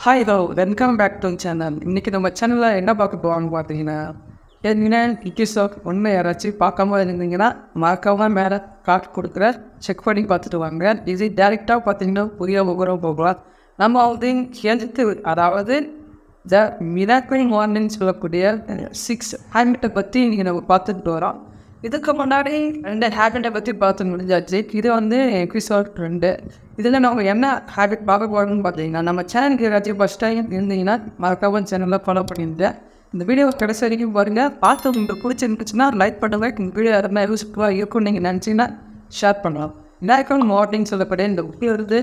hi hello welcome back to channel இன்றைக்கி நம்ம சேனலில் என்ன பார்க்க போவாங்க பார்த்தீங்கன்னா ஏற்கனவே இக்கிசோக் ஒன்று யாராச்சும் பார்க்காம இருந்தீங்கன்னா மறக்காம மேலே காட்டு கொடுக்குற செக் பண்ணி பார்த்துட்டு வாங்க இது டேரெக்டாக பார்த்தீங்கன்னா புரிய முகரம் போகலாம் நம்ம வந்து ஹெல்த்து அதாவது த மிராக்கிள் மார்னிங் சொல்லக்கூடிய சிக்ஸ் ஹேபிட்டை பற்றி இன்றைக்கி நம்ம பார்த்துட்டு வரோம் இதுக்கு முன்னாடி ரெண்டு ஹேபிட்டை பற்றி பார்த்து முடிஞ்சாச்சு இது வந்து எபிசோட் ரெண்டு இதில் நம்ம என்ன ஹேபிட் பார்க்க போகிறோம்னு பார்த்தீங்கன்னா நம்ம சேனலுக்கு ஏதாச்சும் ஃபஸ்ட் டைம் இருந்தீங்கன்னா மறக்காம சேனலில் ஃபாலோ பண்ணியிருந்தேன் இந்த வீடியோ கடைசி வரைக்கும் பாருங்கள் பார்த்து உங்களுக்கு பிடிச்சிருந்துச்சுன்னா லைக் பண்ணுங்கள் இந்த வீடியோ எதனா யூஸ்ஃபுல்லாக இருக்கும் நீங்கள் நினச்சிங்கன்னா ஷேர் பண்ணலாம் மிராக்கிள் மார்னிங் சொல்லக்கூடிய இந்த புக்கில் இருந்து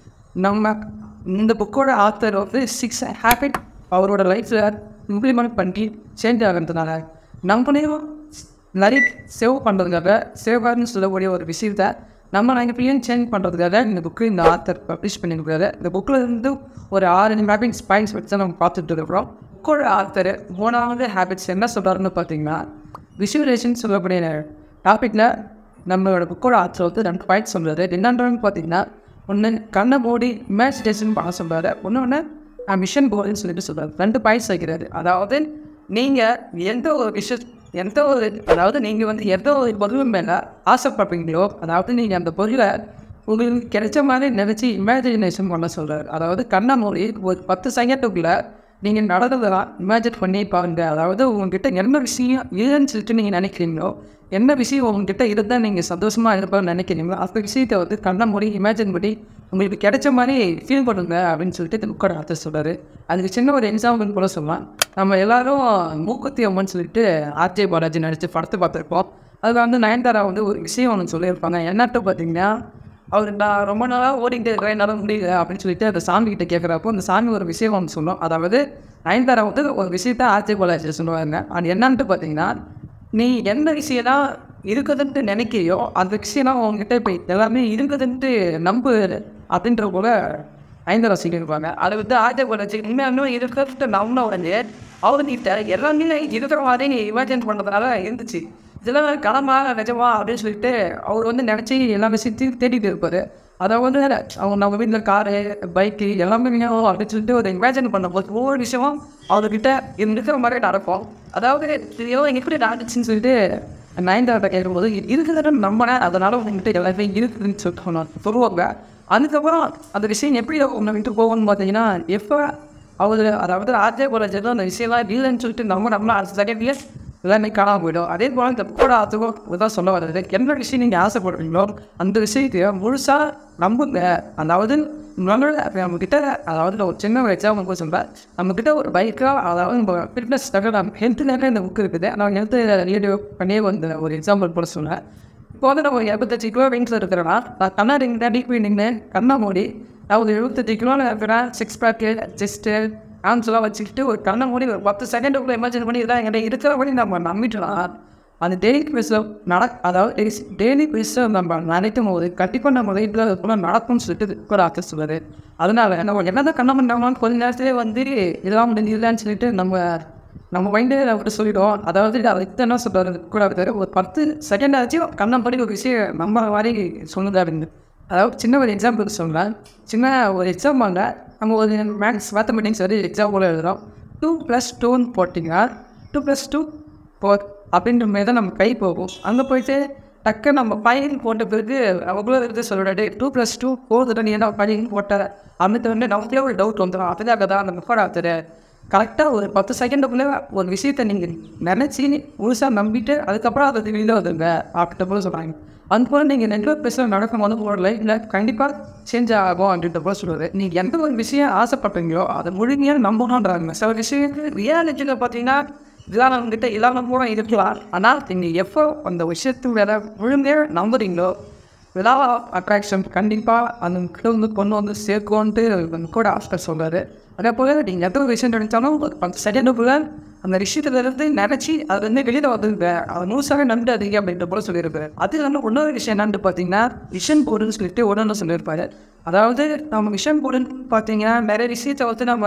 நம்ம இந்த புக்கோட ஆத்தர் வந்து சிக்ஸ் ஹேபிட் அவரோட லைஃப்பில் இம்ப்ளிமெண்ட் பண்ணி சேஞ்ச் ஆகிறதுனால நம்மளையும் நிறைய சேவ் பண்ணுறதுக்காக சேவார்னு சொல்லக்கூடிய ஒரு விஷயத்த நம்ம லைஃப்லையும் சேஞ்ச் பண்ணுறதுக்காக இந்த புக்கு இந்த ஆத்தர் பப்ளிஷ் பண்ணியிருக்காரு இந்த புக்கில் இருந்து ஒரு ஆறு மேப்பிங்ஸ் பாயிண்ட்ஸ் வச்சு தான் நம்ம பார்த்துட்டு இருக்கிறோம் புக்கோட ஆத்தர் மூணாவது ஹேபிட்ஸ் என்ன சொல்கிறாருன்னு பார்த்தீங்கன்னா விஷுவலேஷன் சொல்லக்கூடிய டாப்பிக்கில் நம்மளோட புக்கோட ஆத்தர் வந்து ரெண்டு பாயிண்ட்ஸ் சொல்கிறாரு என்னன்றன்னு பார்த்தீங்கன்னா ஒன்று கண்ணை மூடி இமேஜினேஷன் பண்ண சொல்கிறாரு இன்னொன்று மிஷன் போர்டுன்னு சொல்லிட்டு சொல்கிறாரு ரெண்டு பாயிண்ட்ஸ் வைக்கிறாரு அதாவது நீங்கள் எந்த ஒரு விஷயம் எந்த ஒரு அதாவது நீங்கள் வந்து எந்த ஒரு பொருள் மேலே ஆசைப்படுறீங்களோ அதாவது நீங்கள் அந்த பொருளை உங்களுக்கு கிடைச்ச மாதிரி நினச்சி இமேஜினேஷன் பண்ண சொல்கிறார் அதாவது கண்ணை மூடி ஒரு பத்து செகண்டுக்குள்ளே நீங்கள் நடந்ததெல்லாம் இமேஜின் பண்ணி பாருங்க அதாவது உங்ககிட்ட என்ன விஷயம் இல்லைன்னு சொல்லிட்டு நீங்கள் நினைக்கிறீங்களோ என்ன விஷயம் உங்ககிட்ட இருந்தால் நீங்கள் சந்தோஷமாக இருப்பேன்னு நினைக்கிறீங்களோ அந்த விஷயத்தை வந்து கண்ணை மூடி இமேஜின் பண்ணி உங்களுக்கு கிடைச்ச மாதிரி ஃபீல் பண்ணுங்க அப்படின்னு சொல்லிட்டு இந்த புக்கோட ஆத்தர் சொல்கிறாரு அதுக்கு சின்ன ஒரு எக்ஸாம்பிள் கூட சொல்லலாம் நம்ம எல்லாரும் மூக்குத்தி அம்மன் சொல்லிட்டு ஆர்ஜே பாலாஜி நடித்து படத்தை பார்த்துருப்போம் அதில் வந்து நயன்தாரா வந்து ஒரு விஷயம் ஒன்று சொல்லியிருப்பாங்க என்னட்டு பார்த்தீங்கன்னா அவர் நான் ரொம்ப நாளாக ஓடிக்கிட்டு இருக்கிறேன் என்னால் முடியல அப்படின்னு சொல்லிட்டு அந்த சாமி கிட்ட கேட்குறப்போ அந்த சாமி ஒரு விஷயம் ஒன்று சொல்லும் அதாவது நயன்தாரா வந்து ஒரு விஷயத்த ஆர்ஜே பாலாஜி சொல்லுவாங்க அது என்னன்ட்டு பார்த்தீங்கன்னா நீ எந்த விஷயம்லாம் இருக்குதுன்ட்டு நினைக்கிறியோ அந்த விஷயம்லாம் உங்ககிட்ட இப்போ எல்லாமே இருக்குதுன்ட்டு நம்பு அப்படின்ற போல ஐந்தரா சொல்லியிருப்பாங்க அதை வந்து ஆஜை போலச்சு உண்மையானும் இருக்கிறது நம்பின உடனே அவர்கிட்ட எல்லாமே இருக்கிற மாதிரி நீ இமேஜின் பண்ணுறதுனால இருந்துச்சு இதெல்லாம் கடமா நிஜமா அப்படின்னு சொல்லிட்டு அவர் வந்து நினச்சி எல்லா விஷயத்தையும் தேடிட்டு இருப்பார் அதாவது அவங்க நம்ம வீட்டில் காரு பைக்கு எல்லாமே வேணும் அப்படின்னு சொல்லிட்டு ஒரு இமேஜின் பண்ணும்போது ஒவ்வொரு விஷயமும் அவர்கிட்ட இருக்கிற மாதிரி நடக்கும் அதாவது இது எப்படி நடந்துச்சுன்னு சொல்லிட்டு நயன்தாரத்தை கேட்கும்போது இருக்குதுன்னு நம்பினேன் அதனால உங்ககிட்ட எல்லாமே இருக்குதுன்னு சொல்லிட்டு சொல்லுவாங்க அதுக்கப்புறம் அந்த விஷயம் எப்படி உங்களை விட்டு போகும்னு பார்த்தீங்கன்னா எப்போ அவர் அதாவது ஆர்ஜே காலேஜில் அந்த விஷயம்லாம் இல்லைன்னு சொல்லிட்டு நம்ம நம்ம அந்த செகண்ட்லேயே எல்லாமே காணாம போயிடும் அதே போல் இந்த புக்கோட ஆத்துக்கும் தான் சொல்ல வர்றது என்ன விஷயம் நீங்கள் ஆசைப்படுறீங்களோ அந்த விஷயத்தைய முழுசாக நம்புங்க அதாவது நம்மளோட நம்மக்கிட்ட அதாவது ஒரு சின்ன ஒரு எக்ஸாம்பிள் கூட சொல்கிறேன் நம்மக்கிட்ட ஒரு பைக்காக அதாவது நம்ம ஃபிட்னஸ் நம்ம ஹெல்த்துலேயே இந்த புக்கு இருக்குது நான் ஹெல்த்து ரேடியோ பண்ணியே வந்து ஒரு எக்ஸாம்பிள் போட சொன்னேன் இப்போ வந்து நம்ம எண்பத்தஞ்சு கிலோ வெயிட்டில் இருக்கிறேன்னா நான் கண்ணாடி டீப் நின்று கண்ணை மூடி நான் ஒரு எழுபத்தஞ்சு கிலோவில் இருக்கிறேன் சிக்ஸ் பேக்கு செஸ்ட்டு ஆம்ஸ்லாம் வச்சுக்கிட்டு ஒரு கண்ணை மூடி ஒரு பத்து செகண்டுக்குள்ளே இமேஜின் பண்ணி இதெல்லாம் என்கிட்ட இருக்கிற மாதிரி நம்ம நம்பிட்டோம் அந்த டெய்லி பேஸில் நட அதாவது டெய்லி பேஸில் நம்ம நினைக்கும் போது கண்டிப்பாக நம்ம லைஃப்பில் அது போல் நடக்கும்னு சொல்லிட்டு ஒரு ஆர்டிஸ்ட் சொல்லுவார் அதனால நம்ம என்னதான் கண்ணை பண்ணாமல் கொஞ்ச நேரத்திலே வந்து இதெல்லாம் முடிஞ்சதுலான்னு சொல்லிட்டு நம்ம நம்ம மைண்டே அவர்கிட்ட சொல்லிவிடுவோம் அதாவது அதுக்கு என்ன சொல்கிறாரு கூட இருக்காரு ஒரு பத்து செகண்ட் ஆச்சும் கண்ணை படி ஒரு விஷயம் நம்ம மாதிரி சொல்லுது அப்படின்னு அதாவது சின்ன ஒரு எக்ஸாம்பிள் சொல்கிறேன் சின்ன ஒரு எக்ஸாம்பிளில் நம்ம ஒரு மேக்ஸ் மேத்தமெட்டிக்ஸ் வந்து எக்ஸாம்பிள் எழுதுகிறோம் டூ ப்ளஸ் டூன்னு போட்டிங்கன்னா டூ ப்ளஸ் டூ ஃபோர் அப்படின்ற மாதிரி தான் நம்ம கை போகும் அங்கே போயிட்டு டக்கு நம்ம பையன் போட்ட பிறகு அவ்வளோ இருந்து சொல்லிடாரு டூ ப்ளஸ் டூ ஃபோர் நீ என்ன பையன் போட்ட அந்த வந்து நமக்குள்ளே ஒரு டவுட் வந்துடும் அதுக்காக தான் அந்த முக்கோட ஆத்தர் கரெக்டாக ஒரு பத்து செகண்டுக்குள்ளே ஒரு விஷயத்தை நீங்கள் நினச்சி முழுசாக நம்பிட்டு அதுக்கப்புறம் அதை வெளியில் வந்துங்க அப்படின்ற போல சொல்கிறாங்க அந்த போல் நீங்கள் நெட்ஒர்க் பேசுகிற நடக்கும் போது உங்களோட லைஃப்பில் கண்டிப்பாக சேஞ்ச் ஆகும் அப்படின்ற போல சொல்லுவார் நீங்கள் எந்த ஒரு விஷயம் ஆசைப்பட்டீங்களோ அதை முழுமையாக நம்பணுன்றாங்க சில விஷயங்கள் ரியாலிட்டியில் பார்த்தீங்கன்னா இதெல்லாம் நம்மகிட்ட இல்லாமல் கூட இருக்கலாம் ஆனால் நீங்கள் எப்போ அந்த விஷயத்து வேற முழுமையாக நம்புறீங்களோ விழா அட்ராக்ஷன் கண்டிப்பாக அந்த கிட்ட வந்து கொண்டு வந்து சேர்க்கும்ன்ட்டு கூட ஆஸ்கர் சொல்கிறாரு அதே போல் நீங்கள் எந்த ஒரு விஷயம் நினைச்சாலும் ஒரு பத்து செகண்டுக்குள்ள அந்த விஷயத்துலேருந்து நினச்சி அது வந்து வெளியில் வந்துருங்க அதை முழுசாக நம்பிடாதீங்க அப்படின்ற போல சொல்லியிருப்பாரு அது வந்து இன்னொரு விஷயம் என்னன்னு பார்த்தீங்கன்னா விஷன் போர்டுன்னு சொல்லிட்டு ஒன்று சொல்லியிருப்பாரு அதாவது நம்ம விஷன் போர்டுன்னு பார்த்தீங்கன்னா நிறைய விஷயத்தை வந்து நம்ம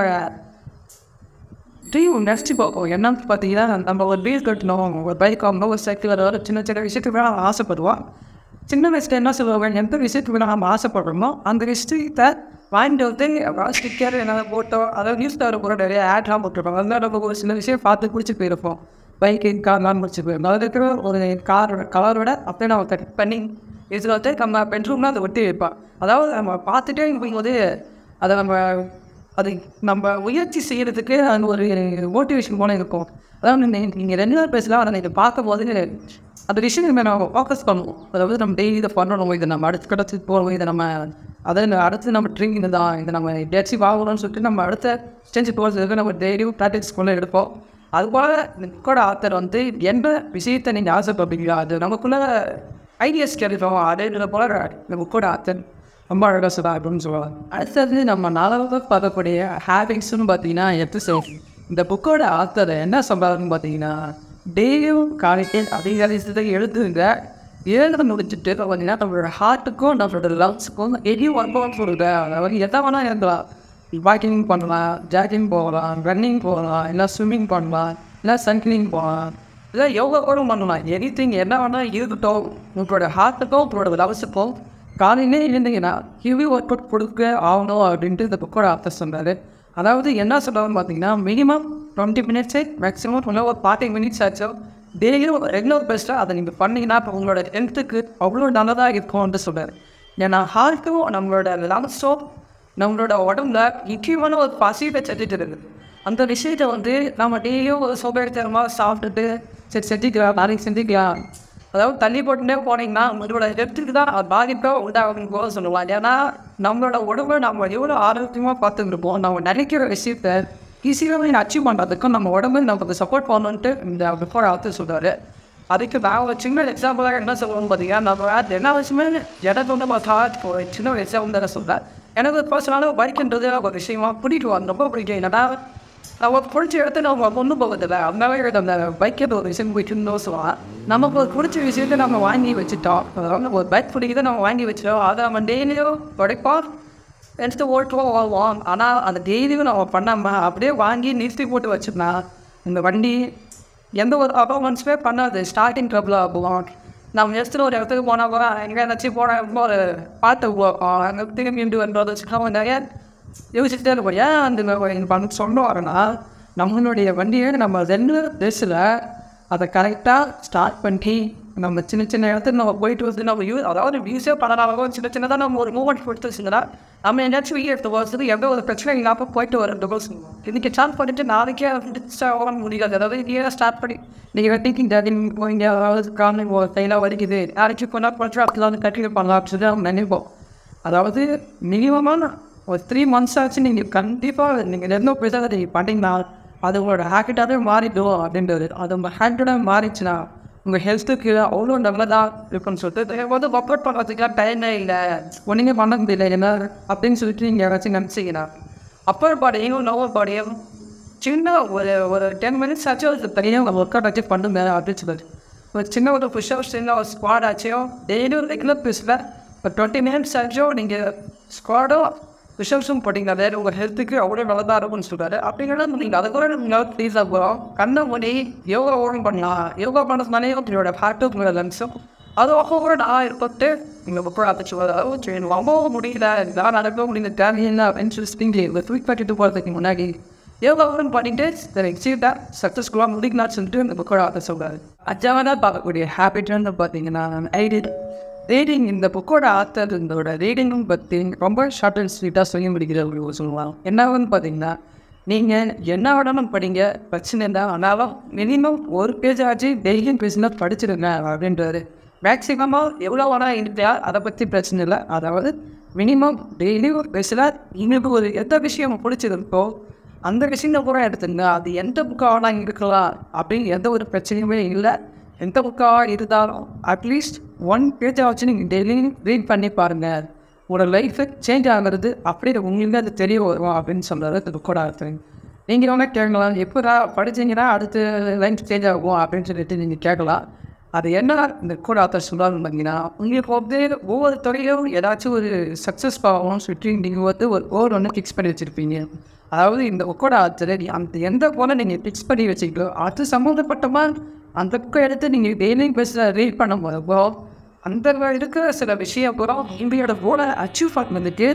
ட்ரீம் நெக்ஸ்ட் பார்ப்போம் என்னன்னு பார்த்தீங்கன்னா நம்ம ஒரு வீல் கட்டணும் ஒரு பைக் வாங்கணும் ஒரு சைக்கிள் ஒரு சின்ன சின்ன விஷயத்துக்கு மேலே ஆசைப்படுவோம் சின்ன வயசில் என்ன சொல்லுவாங்க எந்த விஷயத்துக்கு மேலே நம்ம ஆசைப்படுறோமோ அந்த விஷயத்தை வாங்கிட்டு வந்து அப்புறம் ஸ்டிக்கர் என்ன போட்டோ அதாவது நியூஸ் பேப்பர் கூட நிறைய ஆட்லாம் போட்டிருப்பாங்க அதெல்லாம் நம்ம ஒரு சில விஷயம் பார்த்து பிடிச்சி போயிருப்போம் பைக்கு கார்லாம் பிடிச்சி போயிருப்போம் அதில் இருக்கிற ஒரு காரோட கலரோட அப்படியே நம்ம கட் பண்ணி இதில் வந்து நம்ம பெட்ரூம்லாம் அதை ஒட்டி வைப்பான் அதாவது நம்ம பார்த்துட்டே இருக்கும்போது அதை நம்ம அது நம்ம முயற்சி செய்கிறதுக்கு அந்த ஒரு மோட்டிவேஷன் போல இருக்கும் அதாவது நீங்கள் ரெண்டு நாள் பேசலாம் அதை நீங்கள் பார்க்கும்போது அந்த விஷயம் நம்ம நம்ம ஃபோக்கஸ் பண்ணுவோம் அதாவது நம்ம டெய்லி இதை பண்ணணும் இதை நம்ம அடுத்து கிடச்சி போகணும் இதை நம்ம அதை அடுத்து நம்ம ட்ரிங்க் இது தான் இதை நம்ம எப்படியாச்சும் வாங்கணும்னு சொல்லிட்டு நம்ம அடுத்த ஸ்டேஜ் போகிறதுக்கு நம்ம டெய்லியும் ப்ராக்டிஸ் கொண்டு எடுப்போம் அதுபோல் இந்த புக்கோட ஆத்தர் வந்து எந்த விஷயத்தை நீங்கள் ஆசைப்படுறீங்களோ அது நமக்குள்ள ஐடியாஸ் கிடைக்கும் அதே போல இந்த புக்கோட ஆத்தர் ரொம்ப அழகாக சொல்ல அப்படின்னு சொல்லுவாங்க அடுத்தது நம்ம நாலாவது பார்க்கக்கூடிய ஹேபிட்ஸ்னு பார்த்தீங்கன்னா எபிசோட் இந்த புக்கோட ஆத்தர் என்ன சொல்கிறாருன்னு பார்த்தீங்கன்னா டெய்லியும் காலையில் அதிகாரத்தை எழுதுங்க எழுத முடிச்சுட்டு பார்த்தீங்கன்னா நம்மளோட ஹார்ட்டுக்கும் நம்மளோட லங்ஸுக்கும் எரி ஒர்க் அவுட் கொடுங்க அதாவது எதை வேணால் இருக்கலாம் வாக்கிங் பண்ணலாம் ஜாக்கிங் போகலாம் ரன்னிங் போகலாம் இல்லை ஸ்விம்மிங் பண்ணலாம் இல்லை சைக்கிளிங் போகலாம் இல்லை யோகா கூட பண்ணலாம் எனி திங் என்ன வேணால் இருக்கட்டும் உங்களோட ஹார்ட்டுக்கும் உங்களோட லவஸுக்கும் காலையிலே இருந்தீங்கன்னா ஹெவி ஒர்க் அவுட் கொடுக்க ஆகணும் அப்படின்ட்டு இந்த புக்கோட ஆத்தர் சொன்னார் அதாவது என்ன சொல்கிறாங்கன்னு பார்த்தீங்கன்னா மினிமம் டுவெண்ட்டி மினிட்ஸே மேக்ஸிமம் இல்லை ஒரு ஃபார்ட்டி மினிட்ஸ் ஆச்சும் டெய்லியும் ரெகுலர் பெஸ்ட்டாக அதை நீங்கள் பண்ணீங்கன்னா இப்போ உங்களோட ஹெல்த்துக்கு அவ்வளோ நல்லதாக இருக்கும்னு சொல்கிறார் ஏன்னா ஹார்ட்டும் நம்மளோட லங்ஸும் நம்மளோட உடம்புல முக்கியமான ஒரு பசியை செஞ்சுட்டு இருக்குது அந்த விஷயத்தை வந்து நம்ம டெய்லியும் ஒரு சோம்பேறித்தனமாக சாப்பிட்டுட்டு சரி செஞ்சுக்கலாம் நாளைக்கு செஞ்சுக்கலாம் அதாவது தள்ளி போட்டுட்டே போனீங்கன்னா உங்களோட ஹெல்த்துக்கு தான் அது பாதிப்பாக உண்டாகும் போல சொல்லுவாங்க ஏன்னா நம்மளோட உடம்பை நம்ம எவ்வளோ ஆரோக்கியமாக பார்த்துருப்போம் நம்ம நினைக்கிற விஷயத்த ஈஸியாக அச்சீவ் பண்ணுறதுக்கும் நம்ம உடம்பு நமக்கு சப்போர்ட் பண்ணணுன்ட்டு இந்த பிஃபோர் ஆத்து சொல்கிறாரு அதுக்கு நான் ஒரு சின்ன எக்ஸாம்பிளாக என்ன சொல்லுவோம்னு பார்த்தீங்கன்னா நம்ம எல்லா விஷயமே எனக்கு வந்து பார்த்தா ஒரு சின்ன ஒரு எக்ஸாம்பிள் தான் சொல்கிறேன் எனக்கு பர்சனலாக பைக்குன்றது ஒரு விஷயமா பிடிக்கும் அது ரொம்ப பிடிக்கும் என்னடா நம்ம பிடிச்ச இடத்த நம்ம கொண்டு போகிறதில்ல அந்த மாதிரி அந்த பைக்கை ஒரு விஷயம் பிடிக்குன்னு சொல்லலாம் நமக்கு ஒரு பிடிச்ச விஷயத்தை நம்ம வாங்கி வச்சுட்டோம் அதாவது ஒரு பைக் பிடிக்கிறத நம்ம வாங்கி வச்சிட்டோம் அதை நம்ம டெய்லியும் உடைப்போம் எடுத்து ஓட்டுவோம் வாழ்வோம் ஆனால் அந்த டெய்லியும் நம்ம பண்ணாமல் அப்படியே வாங்கி நிறுத்தி போட்டு வச்சோம்னா இந்த வண்டி எந்த ஒரு அபர்மெண்ட்ஸுமே பண்ணாது ஸ்டார்டிங் ட்ரபிள் ஆகும் நம்ம எடுத்துகிட்டு ஒரு இடத்துக்கு போனால் கூட எங்கே ஏதாச்சும் போனால் ஒரு பாட்டு போகும் அங்கே திரும்பி இண்டு வந்தது வச்சுக்கோங்க நிறைய யோசிச்சுட்டே இருக்கும் ஏன் அந்த மாதிரி பண்ண சொல்லுவாருன்னா நம்மளுடைய வண்டியை நம்ம ரெண்டு டேஸில் அதை கரெக்டாக ஸ்டார்ட் பண்ணி நம்ம சின்ன சின்ன இடத்துக்கு நம்ம போயிட்டு வந்து நம்ம யூ அதாவது வியூஸே பண்ணலாம் சின்ன சின்னதாக நம்ம ஒரு மூமெண்ட் கொடுத்து வச்சுங்கன்னா நம்ம எங்கேயாச்சும் வெளியே எடுத்து போகிறதுக்கு எந்த ஒரு பிரச்சனை இல்லாமல் போயிட்டு வர டபுள்ஸ் இதுக்கு ஸ்டார்ட் பண்ணிட்டு நாளைக்கே ஓட முடியாது அதாவது இதே ஸ்டார்ட் பண்ணி நீங்கள் டீக்கிங் டேட்டிங் போயிங்க அதாவது காரணம் கையில் வலிக்குது நாளைக்கு கொண்டா கொஞ்சம் அப்படி கட்டிட்டு பண்ணலாம் அப்படின்னு சொல்லி நம்ம நினைப்போம் அதாவது மினிமமான ஒரு த்ரீ மந்த்ஸ் ஆச்சு நீங்கள் கண்டிப்பாக நீங்கள் எந்த பேசாத நீங்கள் பண்ணிங்கன்னா அது உங்களோட ஹேபிட்டாகவே மாறிடும் அப்படின்றது அது உங்கள் ஹேபிட்டாக மாறிச்சுன்னா உங்கள் ஹெல்த்துக்கு அவ்வளோ நல்லதாக இருக்குன்னு சொல்லிட்டு வந்து ஒர்க் அவுட் பண்ணுறதுக்குலாம் டைமே இல்லை ஒன்றுமே பண்ண முடியல என்ன அப்படின்னு சொல்லிட்டு நீங்கள் யாராச்சும் நினச்சிங்கன்னா அப்பர் பாடியும் லோவர் பாடியும் சின்ன ஒரு ஒரு டென் மினிட்ஸ் ஆச்சும் அது தனியாக ஒர்க் அவுட் ஆச்சு பண்ணுங்க அப்படின்னு சொல்லுது ஒரு சின்ன ஒரு புஷ்அப் சின்ன ஒரு ஸ்குவாட் ஆச்சும் டெய்லி ஒரு ரெகுலர் பேஸில் ஒரு டுவெண்ட்டி மினிட்ஸ் ஆச்சும் நீங்கள் ஸ்குவாடும் புஷ்அப்ஸும் போட்டிங்கன்னா வேறு உங்கள் ஹெல்த்துக்கு அவ்வளோ நல்லதாக இருக்கும்னு சொல்கிறாரு அப்படிங்கிறத நீங்கள் அதை கூட நீங்கள் ப்ளீஸாக போகிறோம் கண்ணை மூடி யோகா ஓடும் பண்ணலாம் யோகா பண்ணுறதுனாலே உங்களோட ஹார்ட்டும் உங்களோட லங்ஸும் அது ஒவ்வொரு கூட நான் இருப்பட்டு நீங்கள் புக்கோட ஆச்சு சரி ரொம்ப முடியல நான் நடக்க முடியல தேவையில்லை அப்படின்னு சொல்லி ஸ்பிங் இந்த ட்வீட் பண்ணிட்டு போகிறதுக்கு முன்னாடி யோகாவும் பண்ணிட்டு சரி எக்ஸிட்டா சக்ஸஸ்ஃபுல்லாக முடிக்கலாம்னு சொல்லிட்டு இந்த புக்கோட ஆத்த சொல்கிறாரு அஜாவதாக பார்க்கக்கூடிய ஹேபிட்னு பார்த்தீங்கன்னா ஐடிட் ரீடிங் இந்த புக்கோட ஆத்தர் இதோட ரீடிங்கும் பற்றி ரொம்ப ஷார்ட் அண்ட் ஸ்வீட்டாக சொல்லி முடிக்கிற ஒரு சொல்லுவாங்க என்னன்னு பார்த்தீங்கன்னா நீங்கள் என்ன வேணாலும் படிங்க பிரச்சனை இல்லை ஆனாலும் மினிமம் ஒரு பேஜ் ஆச்சு டெய்லியும் பேசினா படிச்சிடுங்க அப்படின்றாரு மேக்ஸிமமாக எவ்வளோ வேணால் இருந்தா அதை பற்றி பிரச்சனை இல்லை அதாவது மினிமம் டெய்லி ஒரு பேசில் உங்களுக்கு ஒரு எந்த விஷயம் பிடிச்சிருக்கோ அந்த விஷயம் கூட எடுத்துங்க அது எந்த புக்காக வேணால் இருக்கலாம் அப்படின்னு எந்த ஒரு பிரச்சனையுமே இல்லை எந்த புக்காக இருந்தாலும் அட்லீஸ்ட் ஒன் பேஜை வச்சு நீங்கள் டெய்லியும் ரீட் பண்ணி பாருங்கள் உங்களோட லைஃபு சேஞ்ச் ஆகிறது அப்படியே உங்களுக்கு அது தெரிய வரும் அப்படின்னு சொல்கிறது இந்த புக்கோட அர்த்தம் நீங்கள் வேணால் கேட்கலாம் எப்போடா படிச்சீங்கன்னா அடுத்து லைஃப் சேஞ்ச் ஆகும் அப்படின்னு சொல்லிட்டு நீங்கள் கேட்கலாம் அது என்ன இந்த கூட ஆத்தர் சொல்கிறாங்க பார்த்தீங்கன்னா உங்களுக்கு வந்து ஒவ்வொரு துறையிலும் ஏதாச்சும் ஒரு சக்ஸஸ் ஆகணும்னு சொல்லிட்டு நீங்கள் வந்து ஒரு கோல் ஒன்று ஃபிக்ஸ் பண்ணி வச்சுருப்பீங்க அதாவது இந்த புக்கோட ஆத்தர் அந்த எந்த கோலை நீங்கள் ஃபிக்ஸ் பண்ணி வச்சுக்கிட்டோ அது சம்மந்தப்பட்டமாக அந்த புக்கை எடுத்து நீங்கள் டெய்லியும் பேசுகிற ரீட் பண்ணும்போது அந்த இருக்கிற சில விஷயம் கூட இந்தியோட கோலை அச்சீவ் பண்ணுறதுக்கு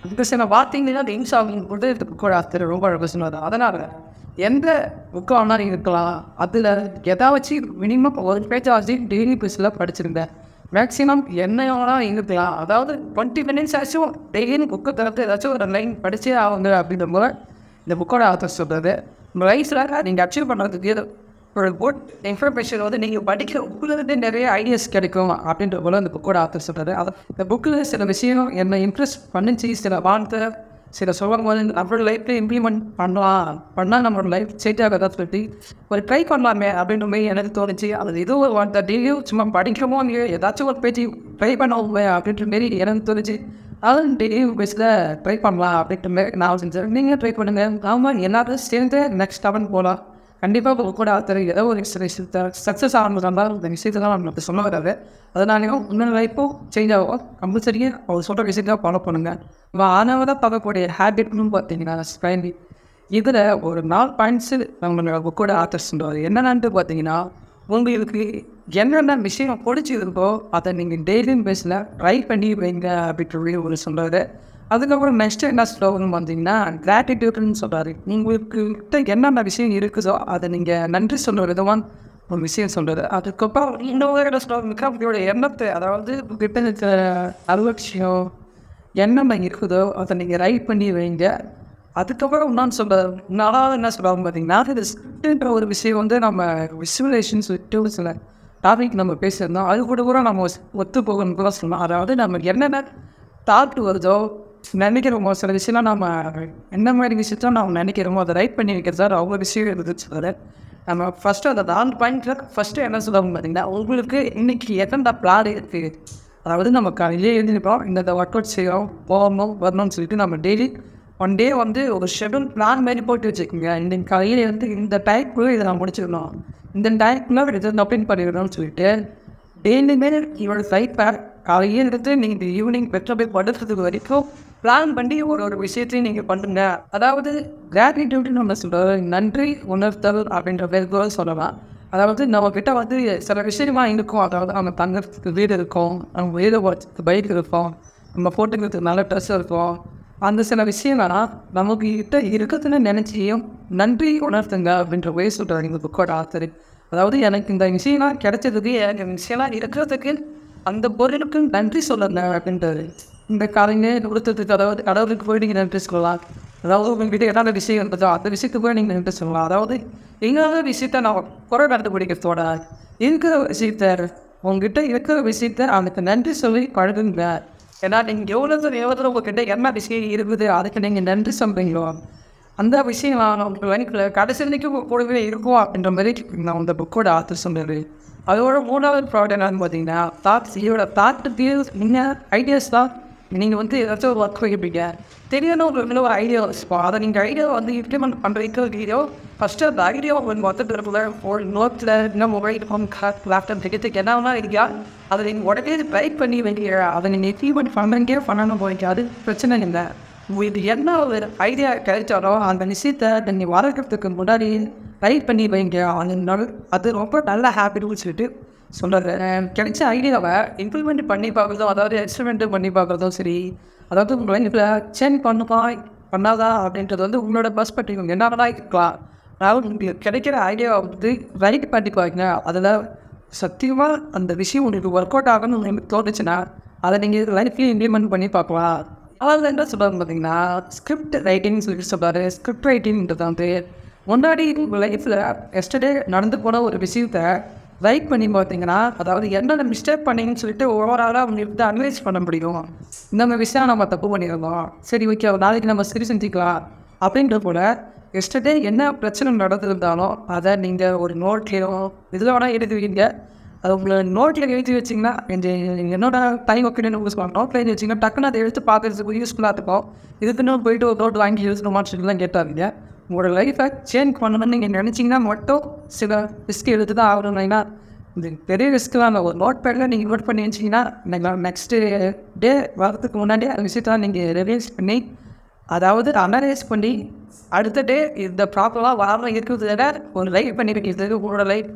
இந்த சில வார்த்தைங்களா அந்த இன்ஸ் ஆகும் போது இந்த புக்கோட ஆசிரியர் ரொம்ப அழகாக சொன்னார் அதனால் எந்த புக்கு வேணாலும் இருக்கலாம் அதில் எதை வச்சு மினிமம் ஒரு பேஜாச்சு டெய்லி பேஸில் படிச்சிருந்தேன் மேக்ஸிமம் என்ன வேணாலும் இருக்கலாம் அதாவது டுவெண்ட்டி மினிட்ஸ் ஆச்சும் டெய்லி புக்கு திறந்து ஏதாச்சும் ஒரு லைன் படிச்சே ஆகுங்க அப்படின்ற போது இந்த புக்கோட ஆத்தர் சொல்கிறது உங்கள் லைஃப்பில் நீங்கள் அச்சீவ் பண்ணுறதுக்கு ஒரு குட் இன்ஃபர்மேஷன் வந்து நீங்கள் படிக்கிற புக்கிலேருந்து நிறைய ஐடியாஸ் கிடைக்கும் அப்படின்ற போல அந்த புக்கோட ஆத்தர் சொல்கிறாரு அது இந்த புக்கில் சில விஷயம் என்னை இம்ப்ரெஸ் பண்ணிச்சு சில வார்த்தை சில சொல்லும் போது நம்மளோட லைஃப்பில் இம்ப்ளிமெண்ட் பண்ணலாம் பண்ணால் நம்மளோட லைஃப் சேஞ்ச் ஆகிறதா சொல்லி ஒரு ட்ரை பண்ணலாமே அப்படின்ற மாதிரி எனக்கு தோணுச்சு அது ஏதோ ஒரு வார்த்தை டெய்லியும் சும்மா படிக்கமோ இல்லையோ ஏதாச்சும் ஒரு பேச்சு ட்ரை பண்ணுவோமே அப்படின்ற மாரி எனக்கு தோணுச்சு அதான் டெய்லியும் பேஸில் ட்ரை பண்ணலாம் அப்படின்ற மாதிரி நான் செஞ்சேன் நீங்கள் ட்ரை பண்ணுங்கள் ஆமாம் எல்லாரும் சேர்ந்து நெக்ஸ்ட் லெவன் போகலாம் கண்டிப்பாக உங்க கூட ஆத்தர் ஏதோ ஒரு சில விஷயத்த சக்ஸஸ் ஆகணும்னா இந்த விஷயத்தை தான் நம்மளுக்கு சொல்ல வராது அதனாலையும் இன்னொரு லைஃப்பும் சேஞ்ச் ஆகும் கம்பல்சரியாக அவர் சொல்கிற விஷயத்தை ஃபாலோ பண்ணுங்க நம்ம ஆனவதாக பார்க்கக்கூடிய ஹேபிட்னு பார்த்தீங்கன்னா ஸ்பைனி இதில் ஒரு நாலு பாயிண்ட்ஸு நம்மளோட புக்கோட ஆத்தர் சொல்கிறார் என்னென்னு பார்த்தீங்கன்னா உங்களுக்கு என்னென்ன விஷயம் பிடிச்சிருக்கோ அதை நீங்கள் டெய்லியும் பேஸில் ட்ரை பண்ணி வைங்க அப்படின்ற சொல்லி ஒரு சொல்கிறாரு அதுக்கப்புறம் நெக்ஸ்ட் என்ன சொல்லுவாங்கன்னு பார்த்தீங்கன்னா கிராட்டிடியூட்னு சொல்கிறாரு உங்களுக்கு கிட்ட என்னென்ன விஷயம் இருக்குதோ அதை நீங்கள் நன்றி சொல்ல விதமான ஒரு விஷயம் சொல்கிறது அதுக்கப்புறம் இன்னொரு இடம் சொல்லுவாங்க அவங்களோட எண்ணத்தை அதாவது கிட்ட இருக்கிற அலட்சியம் என்னென்ன இருக்குதோ அதை நீங்கள் ரைட் பண்ணி வைங்க அதுக்கப்புறம் நான் சொல்ல நாலாவது என்ன சொல்லுவாங்க பார்த்தீங்கன்னா இது ஸ்கிரிப்டுன்ற ஒரு விஷயம் வந்து நம்ம விசுவலேஷன்ஸ் டூல்ஸில் டாபிக் நம்ம பேசியிருந்தோம் அது கூட கூட நம்ம ஒத்து போகணும்னு கூட சொல்லலாம் அதாவது நம்ம என்னென்ன தாட் வருதோ நினைக்கிறோமோ சில விஷயம்லாம் நம்ம என்ன மாதிரி விஷயத்த நம்ம நினைக்கிறோமோ அதை ரைட் பண்ணி வைக்கிறது சார் அவங்க விஷயம் இருந்துச்சு சொல்ல நம்ம ஃபஸ்ட்டு அந்த நாலு பாயிண்ட்டில் ஃபஸ்ட்டு என்ன சொல்லுவாங்க பார்த்தீங்கன்னா உங்களுக்கு இன்னைக்கு எத்தனை பிளான் இருக்குது அதாவது நம்ம காலையிலே எழுந்திருப்போம் இந்த ஒர்க் அவுட் செய்கிறோம் போகணும் வரணும்னு சொல்லிட்டு நம்ம டெய்லி ஒன் டே வந்து ஒரு ஷெடியூல் பிளான் மாதிரி போட்டு வச்சுக்கோங்க இந்த காலையில் வந்து இந்த டைம்க்குள்ளே இதை நான் முடிச்சிடணும் இந்த டைம்க்குள்ளே இதை அப்டேட் பண்ணிடணும்னு சொல்லிட்டு டெய்லியுமே இவரோட லைஃப்பை காலையில் இருந்து நீங்கள் ஈவினிங் பெற்ற போய் படுக்கிறதுக்கு வரைக்கும் பிளான் பண்ணி ஒரு ஒரு விஷயத்தையும் நீங்கள் பண்ணுங்க அதாவது கிராட்டிடியூட் நம்ம சொல்கிறது நன்றி உணர்த்தல் அப்படின்ற பேர் கூட சொல்லலாம் அதாவது நம்மக்கிட்ட வந்து சில விஷயமா இருக்கும் அதாவது நம்ம தங்கறதுக்கு வீடு இருக்கும் நம்ம வீடு வச்சுக்கு பைக் இருக்கும் நம்ம போட்டுக்கிறதுக்கு நல்ல ட்ரெஸ் இருக்கும் அந்த சில விஷயங்கள்லாம் நமக்கு கிட்ட இருக்குதுன்னு நினச்சியும் நன்றி உணர்த்துங்க அப்படின்ற way சொல்கிறாங்க இந்த புக்கோட ஆத்தர் அதாவது எனக்கு இந்த விஷயம்லாம் கிடைச்சதுக்கு எனக்கு இந்த விஷயம்லாம் இருக்கிறதுக்கு அந்த பொருளுக்கு நன்றி சொல்லுங்க அப்படின்றது இந்த காலையில் கொடுத்ததுக்கு அதாவது கடவுளுக்கு போய் நீங்கள் நன்றி சொல்லலாம் அதாவது உங்கள்கிட்ட என்னென்ன விஷயம் இருந்ததோ அந்த விஷயத்துக்கு போய் நீங்கள் நன்றி சொல்லலாம் அதாவது எங்களாத விஷயத்த நான் குறை கண்டுபிடிக்கிறதோட இருக்கிற விஷயத்த உங்ககிட்ட இருக்கிற விஷயத்த அவனுக்கு நன்றி சொல்லி பழகுங்க ஏன்னா நீங்கள் எவ்வளோ எவ்வளோ உங்ககிட்ட என்ன விஷயம் இருக்குது அதுக்கு நீங்கள் நன்றி சொல்கிறீங்களோ அந்த விஷயம் நான் உங்களுக்கு லைஃப்பில் கடைசி வரைக்கும் உங்க கூடவே இருக்கும் அப்படின்ற மாதிரி நான் அந்த புக்கோட ஆத்தர் சொன்னது அதோட மூணாவது ப்ராடக்ட் என்னன்னு பார்த்தீங்கன்னா தாட்ஸ் இதோட தாட்டு நீங்கள் ஐடியாஸ் தான் நீங்கள் வந்து ஏதாச்சும் ஒரு ஒர்க் வைப்பீங்க தெரியாத ஒரு இன்னும் ஒரு ஐடியா வச்சுப்போம் அதை நீங்கள் ஐடியா வந்து இம்ப்ளிமெண்ட் பண்ணுறதுக்கு வீடியோ ஃபஸ்ட்டு அந்த ஐடியா வந்து மொத்தத்தில் ஒரு நோட்டில் இன்னும் மொபைல் ஃபோன் கார் லேப்டாப் டிக்கெட்டுக்கு என்னன்னா இருக்கா அதை நீங்கள் உடனே ரைட் பண்ணி வைக்கிற அதை நீங்கள் இம்ப்ளிமெண்ட் பண்ணுறீங்க பண்ணணும் போய்க்கு அது பிரச்சனை இல்லை இது என்ன ஒரு ஐடியா கிடைச்சாலும் அந்த விஷயத்தை நீங்கள் வளர்க்கறதுக்கு முன்னாடி ரைட் பண்ணி வைங்க அது நல் அது ரொம்ப நல்ல ஹேபிட்னு சொல்லிட்டு சொல்கிறது கிடைச்ச ஐடியாவை இம்ப்ளிமெண்ட் பண்ணி பார்க்குறதும் அதாவது எக்ஸ்பெரிமெண்ட் பண்ணி பார்க்குறதும் சரி அதாவது உங்கள் லைஃப்பில் சேஞ்ச் பண்ணுமா பண்ணாதா அப்படின்றது வந்து உங்களோட பர்ஸ்பெக்டிவ் என்ன வேணா இருக்கலாம் அதாவது உங்களுக்கு கிடைக்கிற ஐடியாவை வந்து ரைட் பண்ணி பாருங்க அதில் சத்தியமாக அந்த விஷயம் உங்களுக்கு ஒர்க் அவுட் ஆகணும்னு உங்களுக்கு தோணுச்சுன்னா அதை நீங்கள் லைஃப்லேயும் இம்ப்ளிமெண்ட் பண்ணி பார்க்கலாம் அதாவது என்ன சொல்கிறாங்க பார்த்தீங்கன்னா ஸ்கிரிப்ட் ரைட்டிங் சொல்லி சொல்கிறாரு ஸ்கிரிப்ட் ரைட்டிங்கிறது வந்து முன்னாடி உங்கள் லைஃப்பில் எஸ்டர்டே நடந்து போன ஒரு விஷயத்த ரைட் பண்ணி பார்த்தீங்கன்னா அதாவது என்னென்ன மிஸ்டேக் பண்ணீங்கன்னு சொல்லிட்டு ஓவராலாக உங்களுக்கு அனலைஸ் பண்ண முடியும் இந்த மாதிரி விஷயம் நம்ம தப்பு பண்ணியிருந்தோம் சரி ஓகே நாளைக்கு நம்ம சரி செஞ்சுக்கலாம் அப்படின்ற போல எஸ்டர்டே என்ன பிரச்சனை நடந்திருந்தாலும் அதை நீங்கள் ஒரு நோட்லேயோ இதில் வேணால் எழுதுவீங்க அது உங்களை நோட்டில் எழுதி வச்சிங்கன்னா இந்த என்னோட டைம் ஒப்பீனியன் யூஸ் பண்ணலாம் நோட்டில் எழுதி வச்சிங்கன்னா டக்குன்னு அதை எடுத்து பார்க்கறதுக்கு யூஸ்ஃபுல்லாக இருக்கும் இதுக்குன்னு போயிட்டு ஒரு நோட் வாங்கி எழுதணுமான்னு சொல்லிலாம் கேட்டாதீங்க உங்களோட லைஃப்பை சேஞ்ச் பண்ணணும்னு நீங்கள் நினச்சிங்கன்னா மட்டும் சில ரிஸ்க் எடுத்து தான் ஆகணும் ஏன்னா இது பெரிய ரிஸ்க்லாம் இல்லை ஒரு நோட் பேடில் நீங்கள் நோட் பண்ணி வச்சிங்கன்னா நீங்கள் நெக்ஸ்ட்டு டே வரதுக்கு முன்னாடி அந்த விஷயத்தெல்லாம் நீங்கள் ரிவைஸ் பண்ணி அதாவது அனலைஸ் பண்ணி அடுத்த டே இந்த ப்ராப்ளமாக வராமல் இருக்கிறத விட ஒரு லைஃப் பண்ணி வைக்கிறதுக்கு உங்களோட லைஃப்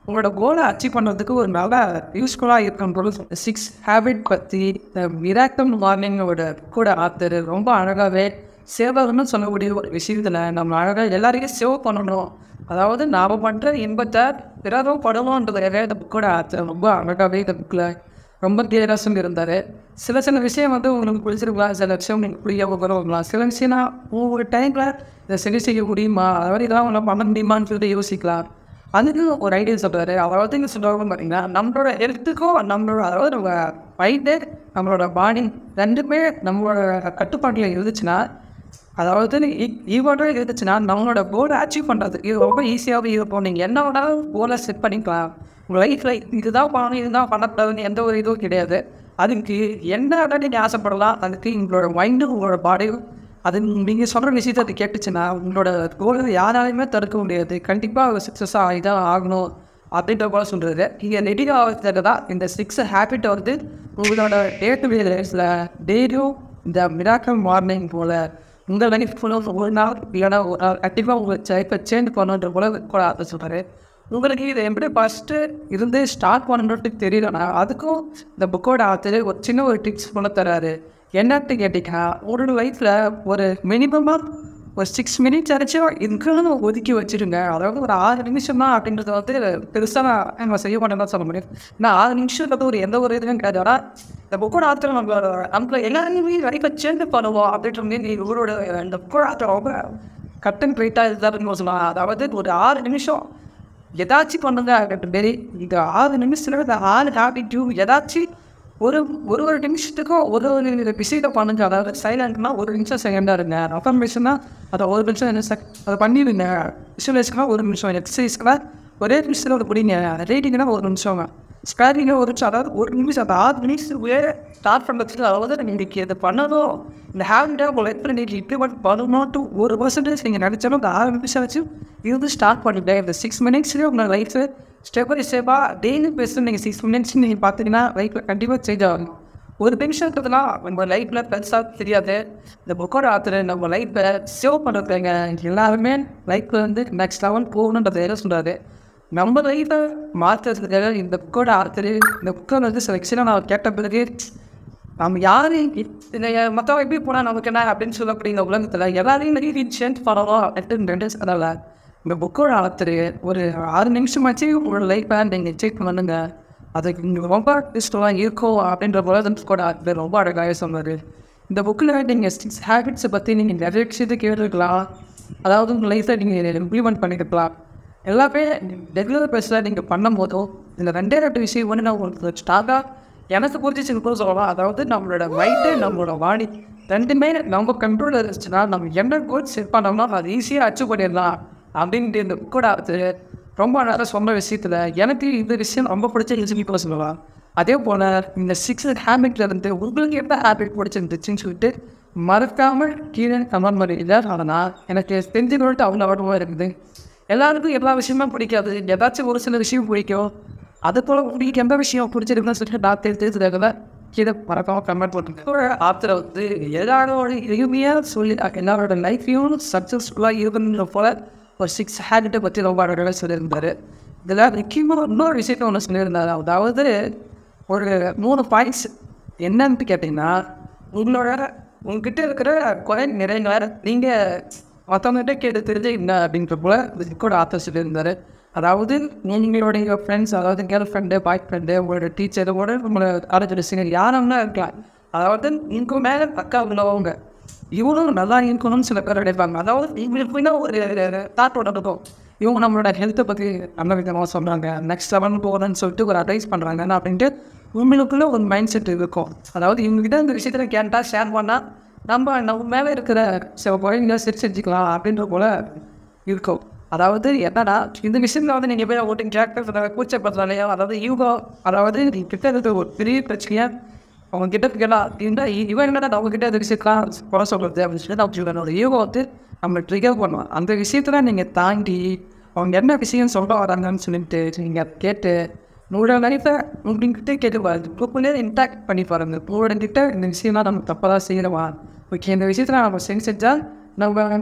உங்களோட கோலை அச்சீவ் பண்ணுறதுக்கு ஒரு நல்ல யூஸ்ஃபுல்லாக இருக்கும் சிக்ஸ் ஹேபிட் பற்றி இந்த மிராக்கம் மார்னிங்கோட கூட ஆத்தர் ரொம்ப அழகாகவே சேவகம்னு சொல்லக்கூடிய ஒரு விஷயத்தில் நம்ம அழகாக எல்லாரையும் சேவ் பண்ணணும் அதாவது நாம் பண்ணுற இன்பத்தை பிறரும் படுவோன்றதுக்காக இந்த புக்கோட ஆத்தர் ரொம்ப அழகாகவே இந்த புக்கில் ரொம்ப கிளியராக சொல்லியிருந்தார் சில சில விஷயம் வந்து உங்களுக்கு பிடிச்சிருக்கலாம் சில விஷயம் நீங்கள் புரியாம கூட வரலாம் சில விஷயம்னா ஒவ்வொரு டைமில் இதை சரி செய்ய முடியுமா அதாவது இதெல்லாம் உங்களால் பண்ண முடியுமான்னு சொல்லிட்டு யோசிக்கலாம் அதுக்கு ஒரு ஐடியா சொல்கிறாரு அதாவது இங்கே சொல்லுவாங்க பார்த்தீங்கன்னா நம்மளோட ஹெல்த்துக்கும் நம்மளோட அதாவது நம்ம மைண்டு நம்மளோட பாடி ரெண்டுமே நம்மளோட கட்டுப்பாட்டில் இருந்துச்சுன்னா அதாவது ஈவோட இருந்துச்சுன்னா நம்மளோட கோலை அச்சீவ் பண்ணுறது இது ரொம்ப ஈஸியாகவே இருக்கும் நீங்கள் என்ன வேணாலும் கோலை செட் பண்ணிக்கலாம் உங்கள் லைஃப்பில் இதுதான் பண்ணணும் இதுதான் பண்ணக்கூடாதுன்னு எந்த ஒரு இதுவும் கிடையாது அதுக்கு என்ன வேணாலும் நீங்கள் ஆசைப்படலாம் அதுக்கு உங்களோட மைண்டும் உங்களோட பாடியும் அது நீங்கள் சொல்கிற விஷயத்தை அது கேட்டுச்சுன்னா உங்களோட கோலை யாராலையுமே தடுக்க முடியாது கண்டிப்பாக சக்ஸஸாக ஆகி தான் ஆகணும் அப்படின்ற போல சொல்கிறது நீங்கள் ரெடி ஆகிறது தான் இந்த சிக்ஸ் ஹேபிட்டை வந்து உங்களோட டே டு டே லைஃப்பில் டெய்லியும் இந்த மிராக்கல் மார்னிங் போல் உங்கள் லைஃப் ஃபுல்லாக ஒரு நாள் இல்லைன்னா ஒரு நாள் கண்டிப்பாக உங்கள் லைஃப்பை சேஞ்ச் பண்ணுன்ற போல கூட அதை சொல்கிறாரு உங்களுக்கு இதை எப்படி ஃபஸ்ட்டு இருந்து ஸ்டார்ட் பண்ணணுன்ட்டு தெரியலனா அதுக்கும் இந்த புக்கோட ஆத்தர் ஒரு சின்ன ஒரு டிப்ஸ் பண்ண தராரு என்னட்டு கேட்டிங்கன்னா உங்களோட லைஃப்பில் ஒரு மினிமமாக ஒரு சிக்ஸ் மினிட்ஸ் ஆச்சும் இதுக்குன்னு ஒதுக்கி வச்சுருங்க அதாவது ஒரு ஆறு நிமிஷம் தான் அப்படின்றத வந்து பெருசாக நான் நம்ம செய்ய மாட்டேன்னு தான் சொல்ல முடியும் ஏன்னா ஆறு நிமிஷம்ன்றது ஒரு எந்த ஒரு இதுவும் கிடையாது ஆனால் இந்த புக்கோட ஆத்திரம் நம்ம நம்மள எல்லாருமே லைஃப்பை சேஞ்ச் பண்ணுவோம் அப்படின்ற மாதிரி இவரோட இந்த புக்கோட ஆத்திரம் ரொம்ப கட்டன் ரைட்டாக இதுதான் சொல்லலாம் அதாவது ஒரு ஆறு நிமிஷம் ஏதாச்சும் பண்ணுங்க அப்படின்ற மாரி இந்த ஆறு நிமிஷத்தில் இந்த ஆறு ஹேபிட்டும் ஏதாச்சும் ஒரு ஒரு ஒரு நிமிஷத்துக்கும் ஒரு ஒரு விஷயத்தை பண்ணுங்க அதாவது சைலண்ட்னா ஒரு நிமிஷம் செகண்டாக இருங்க அஃபர்மேஷன்னா அதை ஒரு நிமிஷம் என்ன செக் அதை பண்ணிடுங்க விஷுவலைஸ்க்குனா ஒரு நிமிஷம் எக்ஸசைஸ்க்குனா ஒரே நிமிஷத்தில் ஒரு பிடிங்க ரீடிங்னா ஒரு நிமிஷம் ஸ்பேரிங்னா ஒரு நிமிஷம் அதாவது ஒரு நிமிஷம் அந்த ஆறு நிமிஷத்துக்குள்ளே ஸ்டார்ட் பண்ணுறதுக்கு அதாவது நீங்கள் இதை பண்ணணும் இந்த ஹேபிட்டை உங்கள் லைஃப்பில் நீங்கள் இம்ப்ளிமெண்ட் பண்ணணும்ட்டு ஒரு பர்சன்டேஜ் நீங்கள் நினச்சாலும் அந்த ஆறு நிமிஷம் வச்சு இருந்து ஸ்டார்ட் பண்ணிட்டேன் இந்த சிக்ஸ் மினிட்ஸ்லேயே உங்கள் லைஃபு ஸ்டெப் பை ஸ்டெப்பாக டெய்லி பேசுகிற நீங்கள் சிக்ஸ் மினிட்ஸ் நீங்கள் பார்த்தீங்கன்னா லைஃப்பில் கண்டிப்பாக சேஞ்ச் ஆகும் ஒரு நிமிஷத்துலாம் நம்ம லைஃப்பில் பெருசாக தெரியாது இந்த புக்கோட ஆத்தர் நம்ம லைஃப்பை சேவ் பண்ணுறதுங்க எல்லாருமே லைஃப்பில் வந்து நெக்ஸ்ட் லெவல் போகணுன்றதை என்ன சொல்கிறாரு நம்ம லைஃப்பை மாற்றுறதுக்காக இந்த புக்கோட ஆத்தர் இந்த புக்கை வந்து சில விஷயம் நான் கேட்ட பிறகு நம்ம யாரு இந்த மற்றவங்க எப்படி போனால் நமக்கு என்ன அப்படின்னு சொல்லக்கூடிய இந்த உலகத்தில் எல்லாரையும் நிறைய சேஞ்ச் பண்ணணும் அப்படின்னு அதனால் இந்த புக்கோட ஆத்தர் ஒரு ஆறு நிமிஷமாச்சு உங்களோட லைஃப்பை நீங்கள் செக் பண்ணுங்க அதுக்கு இங்கே ரொம்ப இஷ்டமாக இருக்கும் அப்படின்ற போல அந்த புக்கோட ஆத்தர் ரொம்ப அழகாக சொன்னார் இந்த புக்கில் நீங்கள் சிக்ஸ் ஹேபிட்ஸை பற்றி நீங்கள் நிறைய விஷயத்தை கேட்டுருக்கலாம் அதாவது உங்கள் லைஃப்பை நீங்கள் இம்ப்ளிமெண்ட் பண்ணியிருக்கலாம் எல்லாமே ரெகுலர் பேஸில் நீங்கள் பண்ணும் போதும் இந்த ரெண்டே ரெண்டு விஷயம் வந்து நான் உங்களுக்கு ஸ்டார்ட்டாக எனக்கு புரிஞ்சு சிம்பிள் சொல்லலாம் அதாவது நம்மளோட மைண்டு நம்மளோட வாடி ரெண்டுமே நம்ம கண்ட்ரோலில் இருந்துச்சுன்னா நம்ம என்ன கோல் செட் பண்ணோம்னா அது ஈஸியாக அச்சீவ் பண்ணிடலாம் அப்படின்ட்டு இந்த கூட அது ரொம்ப நேரம் சொன்ன விஷயத்தில் எனக்கு இந்த விஷயம் ரொம்ப பிடிச்ச சிம்பிளாக சொல்லலாம் அதே போல் இந்த சிக்ஸ் ஹேபிட்ல இருந்து உங்களுக்கு என்ன ஹேபிட் பிடிச்சிருந்துச்சுன்னு சொல்லிட்டு மறக்காமல் கீழே கமெண்ட் பண்ணிடுங்க அதனால் எனக்கு தெரிஞ்சுக்கிட்டு அவ்வளோ ஆர்வமாக இருக்குது எல்லாருக்கும் எல்லா விஷயமும் பிடிக்காது ஏதாச்சும் ஒரு சில விஷயம் பிடிக்கும் அது போல் உங்களுக்கு எந்த விஷயம் பிடிச்சிருக்குன்னு சொல்லிட்டு நான் தெரிஞ்சதுக்காக இதை மறக்காம கமெண்ட் பண்ணுங்க ஆத்திர வந்து எல்லாரோட எளிமையாக சொல்லி எல்லாரோட லைஃப்பையும் சக்ஸஸ்ஃபுல்லாக இருக்குன்ற போல ஒரு சிக்ஸ் ஹேபிட்டை பற்றி ரொம்ப அழகாக சொல்லியிருந்தார் இதில் முக்கியமாக இன்னொரு விஷயத்த ஒன்று சொல்லியிருந்தார் அதாவது ஒரு மூணு பாயிண்ட்ஸ் என்னன்னு கேட்டிங்கன்னா உங்களோட உங்ககிட்ட இருக்கிற குறை நிறைய நீங்கள் மற்றவங்ககிட்ட கேட்டு தெரிஞ்சு என்ன அப்படின்ற போல கூட ஆத்தர் சொல்லியிருந்தார் அதாவது நீங்களுடைய ஃப்ரெண்ட்ஸ் அதாவது கேர்ள் ஃப்ரெண்டு பாய் ஃப்ரெண்டு உங்களோட டீச்சர் கூட உங்களோட காலேஜோட சீனியர் யாருன்னா இருக்கலாம் அதாவது இங்கே மேலே பக்கா உள்ளவங்க இவங்களும் நல்லா இருக்கணும்னு சில பேர் நினைப்பாங்க அதாவது இவங்களுக்கு ஒரு தாட்டோட இருக்கும் இவங்க நம்மளோட ஹெல்த்தை பற்றி நல்ல விதமாக சொல்கிறாங்க நெக்ஸ்ட் லெவல் போகிறேன்னு சொல்லிட்டு ஒரு அட்வைஸ் பண்ணுறாங்க அப்படின்ட்டு உங்களுக்குள்ள ஒரு மைண்ட் செட் இருக்கும் அதாவது இவங்ககிட்ட இந்த விஷயத்தில் கேட்டால் ஷேர் பண்ணால் நம்ம நம்ம மேலே இருக்கிற சில குறைங்களை சரி செஞ்சுக்கலாம் அப்படின்ற போல இருக்கும் அதாவது என்னன்னா இந்த விஷயத்தில் வந்து நீங்கள் போய் ஓட்டிங் கேரக்டர் கூச்சப்படுறாலையோ அதாவது யூகோ அதாவது நீ கிட்ட இருக்கிற ஒரு பெரிய பிரச்சனையாக அவங்க கிட்ட கேட்டால் இந்த இவன் என்னடா அவங்க கிட்ட இந்த விஷயத்தெலாம் குறை சொல்கிறது அப்படின்னு சொல்லி நான் சொல்லுவேன் யூகோ வந்து நம்ம ட்ரிகர் பண்ணுவோம் அந்த விஷயத்தில் நீங்கள் தாண்டி அவங்க என்ன விஷயம் சொல்ல வராங்கன்னு சொல்லிட்டு நீங்கள் கேட்டு உங்களோட லைஃப்பை உங்ககிட்ட கேட்டு பாருங்க உங்களுக்குள்ளே இன்டாக்ட் பண்ணி பாருங்க உங்களோட கிட்ட இந்த விஷயம்லாம் நம்ம தப்பாக தான் செய்கிறோமா ஓகே இந்த விஷயத்தில் நம்ம செஞ்சு செஞ்சால் நம்ம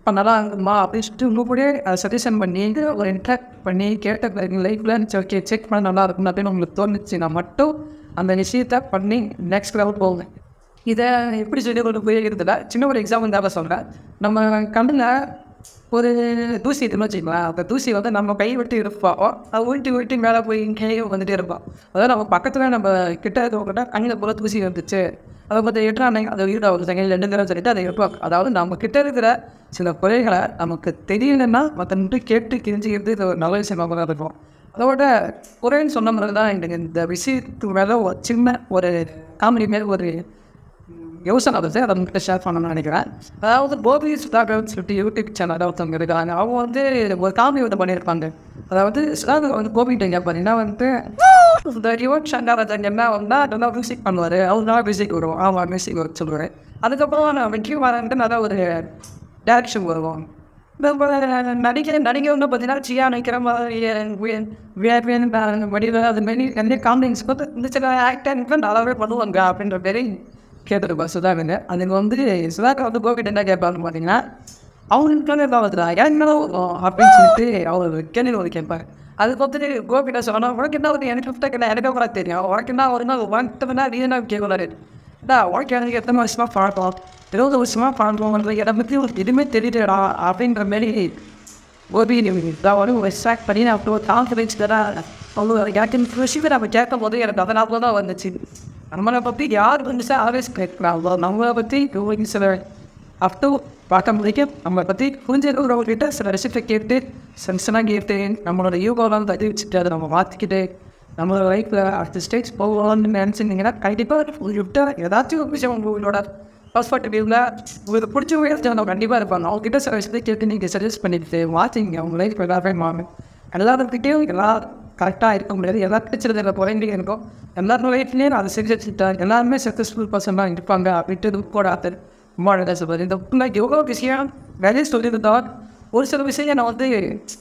இப்போ நல்லா இருக்குமா அப்படின்னு சொல்லிட்டு உங்கள் கூட சஜஷன் பண்ணி ஒரு இன்ட்ராக்ட் பண்ணி கேட்ட லைஃப்பில் ஓகே செக் பண்ண நல்லா இருக்கும் அப்படின்னு உங்களுக்கு தோணுச்சுன்னா மட்டும் அந்த விஷயத்த பண்ணி நெக்ஸ்ட் லெவல் போங்க இதை எப்படி சொல்லி கொண்டு போயிருக்கிறதுல சின்ன ஒரு எக்ஸாம்பிள் தான் சொல்கிறேன் நம்ம கண்ணில் ஒரு தூசி இருக்குன்னு வச்சுக்கலாம் அந்த தூசி வந்து நம்ம கை விட்டு இருப்போம் அது உருட்டி உருட்டி மேலே போய் இங்கேயே வந்துட்டே இருப்போம் அதாவது நம்ம பக்கத்தில் நம்ம கிட்ட இருக்கவங்கிட்ட கண்ணில் போல தூசி வந்துச்சு அதை பற்றி எட்டாங்க அதை வீடு ஒரு செகண்ட் ரெண்டு நேரம் சொல்லிட்டு அதை இருப்பாங்க அதாவது நம்ம கிட்ட இருக்கிற சில குறைகளை நமக்கு தெரியலன்னா மற்றவங்க கேட்டு தெரிஞ்சுக்கிறது இது ஒரு நல்ல விஷயமாக தான் இருக்கும் அதோட குறைன்னு சொன்ன மாதிரி தான் எனக்கு இந்த விஷயத்துக்கு மேலே ஒரு சின்ன ஒரு காமெடி மேலே ஒரு யோசனை வந்து அதை உங்கள்கிட்ட ஷேர் பண்ணணும்னு நினைக்கிறேன் அதாவது கோபி சுதாகர் சொல்லிட்டு யூடியூப் சேனல் ஒருத்தவங்க இருக்காங்க அவங்க வந்து ஒரு காமெடி வந்து பண்ணியிருப்பாங்க அதாவது சுதாகர் வந்து கோபிகிட்ட கேட்பாருன்னா வந்து இந்த யுவன் சங்கர் என்ன வந்தா நல்லா மியூசிக் பண்ணுவார் அவர் நல்லா மியூசிக் வரும் ஆமாம் மியூசிக் வரும் சொல்லுவார் அதுக்கப்புறம் நான் வெற்றி வரன்ட்டு நல்லா ஒரு டேரக்ஷன் வருவோம் நம்ம நடிக்கிற நடிகை வந்து பார்த்தீங்கன்னா சியா நிற்கிற மாதிரி வடிவில் அது மாரி நிறைய காமெடிங்ஸ் வந்து இந்த சில ஆக்டர் நல்லாவே பண்ணுவாங்க அப்படின்ற மாரி கேட்டிருப்பா சுதாகர் அதுக்கு வந்து சுதாகர் வந்து கோபிட் என்ன கேட்பாங்க பார்த்தீங்கன்னா அவங்களுக்கு வந்து என்ன வருதா எனக்கு என்ன வரும் அப்படின்னு சொல்லிட்டு அவர் கேள்வி வந்து கேட்பாங்க அதுக்கு வந்து கோபிட்ட சொன்னால் உனக்கு என்ன வருது எனக்கு ஃபிஃப்டாக இல்லை எனக்கு கூட தெரியும் உனக்கு என்ன வருதுன்னா உனக்கு நீ என்ன கேட்கலாரு டா உனக்கு எனக்கு எத்தனை வருஷமாக பழக்கம் இருபது வருஷமாக பழக்கம் இதை பற்றி ஒரு எதுவுமே தெரியலடா அப்படின்ற மாரி கோபி தான் ஒரு எக்ஸ்ட்ராக்ட் பண்ணி நான் அப்போ கான்ஃபிடன்ஸ் தான் அவங்க எனக்கு இந்த விஷயத்தை நம்ம கேட்கும் போது எனக்கு அதனால தான் வந்துச்சு நம்மளை பற்றி யார் வந்துச்சா ஆவேஸ் கேட்கலாம் நம்மளை பற்றி சில அப்டூ பார்க்க முடியும் நம்மளை பற்றி புரிஞ்சுக்கிறவங்ககிட்ட சில ரெசிப்டை கேட்டு சென்ஷனாக கேட்டு நம்மளோட யூகோலாம் தட்டி வச்சுட்டு அதை நம்ம மாற்றிக்கிட்டு நம்மளோட லைஃப்பில் அடுத்த ஸ்டேஜ் போகலாம்னு நினச்சிருந்தீங்கன்னா கண்டிப்பாக உங்கள்கிட்ட ஏதாச்சும் ஒரு விஷயம் உங்களோட பாஸ்போர்ட் வியூவில் உங்களுக்கு பிடிச்ச விஷயத்தை அவங்க கண்டிப்பாக இருப்பாங்க அவங்ககிட்ட சில விஷயத்தை கேட்டு நீங்கள் சஜஸ்ட் பண்ணிட்டு மாற்றிங்க அவங்க லைஃப் எல்லாருமே மாறும் எல்லாருக்கிட்டையும் எல்லாம் கரெக்டாக இருக்க முடியாது எல்லாருக்கும் சில சில குறைந்தே இருக்கும் எல்லாரும் லைஃப்லேயும் அதை செஞ்சு வச்சுட்டேன் எல்லாருமே சக்ஸஸ்ஃபுல் பர்சனாக இருப்பாங்க அப்படின்ட்டு கூட ஆத்தர் ரொம்ப அழகாக சொல்வார் இந்த புக்கில் எவ்வளோ விஷயம் நிறைய சொல்லியிருந்தால் ஒரு சில விஷயம் நான் வந்து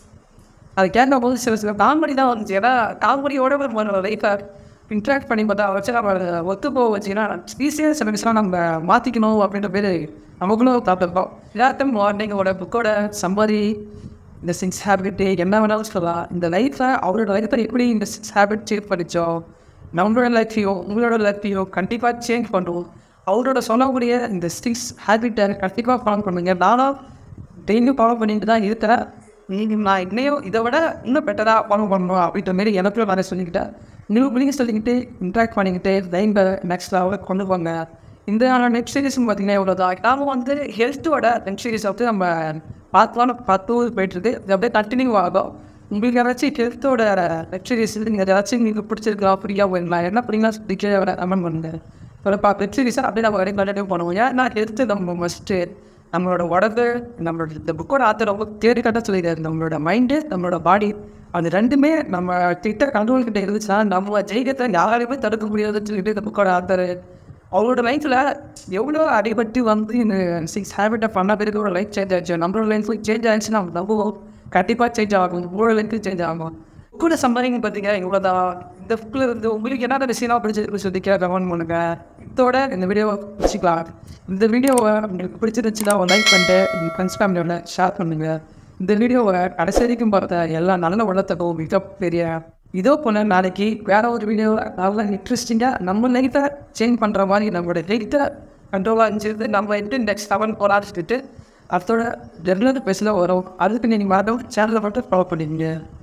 அது கேட்கும் போது சில சில காமெடி தான் வந்துச்சு ஏன்னா காமெடியோட நம்ம லைஃப்பை இன்ட்ராக்ட் பண்ணி பார்த்தா வச்சு நம்ம ஒத்து போக வச்சுன்னா ஈஸியாக சில விஷயம் நம்ம மாற்றிக்கணும் அப்படின்ற பேர் நமக்குள்ளும் பார்த்துருக்கோம் எல்லாத்தையும் மார்னிங்கோட புக்கோட சம்பாதி இந்த சிக்ஸ் ஹேபிட்டு என்ன வேணாலும் சொல்லலாம் இந்த லைஃப்பை அவரோட லைஃப்பை எப்படி இந்த சிக்ஸ் ஹேபிட் சேஞ்ச் பண்ணிச்சோம் நம்மளோட லைஃப்பையோ உங்களோட லைஃப்பையோ கண்டிப்பாக சேஞ்ச் பண்ணுவோம் அவரோட சொல்லக்கூடிய இந்த சிக்ஸ் ஹேபிட்டை கண்டிப்பாக ஃபாலோ பண்ணுங்க நானும் டெய்லியும் ஃபாலோ பண்ணிட்டு தான் இருக்கிறேன் நீங்கள் நான் இன்னையும் இதை விட இன்னும் பெட்டராக ஃபாலோ பண்ணணும் அப்படின்ற மாரி எனக்கும் நிறைய சொல்லிக்கிட்டேன் நீங்கள் பிள்ளைங்க சொல்லிக்கிட்டு இன்ட்ராக்ட் பண்ணிக்கிட்டு லைனில் நெக்ஸ்ட் லெவலில் கொண்டு போங்க இந்த நெட் சீரிஸும் பார்த்தீங்கன்னா இவ்வளோ தான் நாம வந்து ஹெல்த்தோட நெட் சீரிஸ் வந்து நம்ம பார்க்கலாம்னு பார்த்து போயிட்டுருக்கு இது அப்படியே கண்டினியூ ஆகும் உங்களுக்கு யாராச்சும் ஹெல்த்தோட வெப் சீரிஸ் நீங்கள் ஏதாச்சும் உங்களுக்கு பிடிச்சிருக்கா ஃப்ரீயாக போயிடலாம் என்ன பிடிங்களா சொல்லி கமெண்ட் பண்ணுங்க ஒரு பா வெப் சீரிஸாக அப்படியே நம்ம வரைக்கும் கண்டினியூ பண்ணுவோம் ஏன்னா ஹெல்த்து நம்ம மஸ்ட்டு நம்மளோட உடம்பு நம்மளோட இந்த புக்கோட ஆத்தர் ரொம்ப தேடி கட்ட சொல்லிடுறாரு நம்மளோட மைண்டு நம்மளோட பாடி அது ரெண்டுமே நம்ம கிட்ட கண்ட்ரோல் கிட்ட இருந்துச்சுன்னா நம்ம ஜெயிக்கத்தை யாராலையுமே தடுக்க முடியாதுன்னு சொல்லிட்டு இந்த புக்கோட ஆத்தர் அவரோட லைஃப்பில் எவ்வளோ அடிபட்டு வந்து இந்த சிக்ஸ் ஹேபிட்டை பண்ண பிறகு ஒரு லைஃப் சேஞ்ச் ஆச்சு நம்மளோட லைஃப் சேஞ்ச் ஆச்சுன்னா நம்ம நம்புவோம் கண்டிப்பாக சேஞ்ச் ஆகும் உங்களோட லைஃப் சேஞ்ச் ஆகும் கூட சம்பாதிங்க பார்த்தீங்க இவ்வளோ தான் இந்த புக்கில் இருந்து உங்களுக்கு என்னென்ன விஷயம்லாம் பிடிச்சிருக்கு சொல்லி கேட்க கமெண்ட் பண்ணுங்க இதோட இந்த வீடியோவை வச்சுக்கலாம் இந்த வீடியோவை உங்களுக்கு பிடிச்சிருந்துச்சுன்னா ஒரு லைக் பண்ணிட்டு உங்கள் ஃப்ரெண்ட்ஸ் ஃபேமிலியோட ஷேர் பண்ணுங்கள் இந்த வீடியோவை கடைசி வரைக்கும் பார்த்த எல்லா நல்ல உலகத்துக்கும் மிகப்பெரிய இதோ போல நாளைக்கு வேற ஒரு வீடியோ நல்லா இன்ட்ரெஸ்டிங்காக நம்ம லைஃப்பை சேஞ்ச் பண்ணுற மாதிரி நம்மளோட லைஃப்பை கண்ட்ரோலாக இருந்துச்சு நம்ம எப்படி நெக்ஸ்ட் செவன் போராடிட்டு அதோட ரெகுலர் பேசல வரும் அதுக்கு நீங்கள் மாதம் சேனலை மட்டும் ஃபாலோ பண்ணிடுங்க